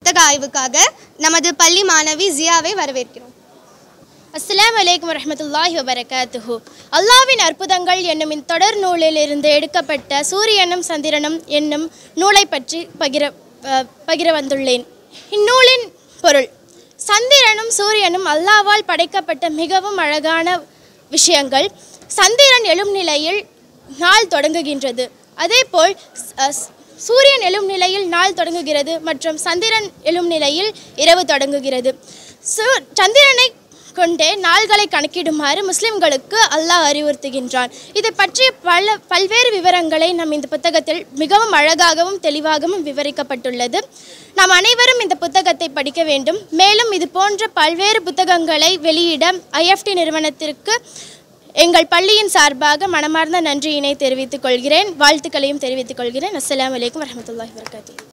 புத்தக ஆய்வுக்காக நமது பள்ளி மாணவி ஜியாவை வரவேற்கிறோம் அஸ்ஸலாமு அலைக்கும் வரஹ்மத்துல்லாஹி வபரகாத்துஹு அல்லாவின் அற்புதங்கள் என்னும் இந்த தொடர் நூலிலிருந்து எடுக்கப்பட்ட சூரியனும் சந்திரனும் என்னும் நூலை பற்றி பகிர அஹ், பகிர வந்துள்ளேன் இந்நூலின் பொருள் சந்திரனும் சூரியனும் அல்லாவால் படைக்கப்பட்ட மிகவும் அழகான விஷயங்கள் சந்திரன் எழும் நிலையில் நாள் தொடங்குகின்றது அதேபோல் ஸ்- அஹ், சூரியன் எழும் நிலையில் நாள் தொடங்குகிறது மற்றும் சந்திரன் எழும் நிலையில் இரவு தொடங்குகிறது சு சந்திரனை கொண்டே நாள்களை கணக்கிடுமாறு முஸ்லிம்களுக்கு அல்லாஹ் அறிவுறுத்துகின்றான் இதை பற்றிய பல பல்வேறு விவரங்களை நம் இந்த புத்தகத்தில் மிகவும் அழகாகவும் தெளிவாகவும் விவரிக்கப்பட்டுள்ளது நாம் அனைவரும் இந்த புத்தகத்தை படிக்க வேண்டும் மேலும் இது போன்ற பல்வேறு புத்தகங்களை வெளியிட ஐஎஃப்டி நிறுவனத்திற்கு எங்கள் பள்ளியின் சார்பாக மனமார்ந்த நன்றியினை தெரிவித்துக் கொள்கிறேன் வாழ்த்துக்களையும் தெரிவித்துக் கொள்கிறேன் அஸ்ஸலாமு அலைக்கும் வரஹ்மத்துல்லாஹி வபரகாத்துஹு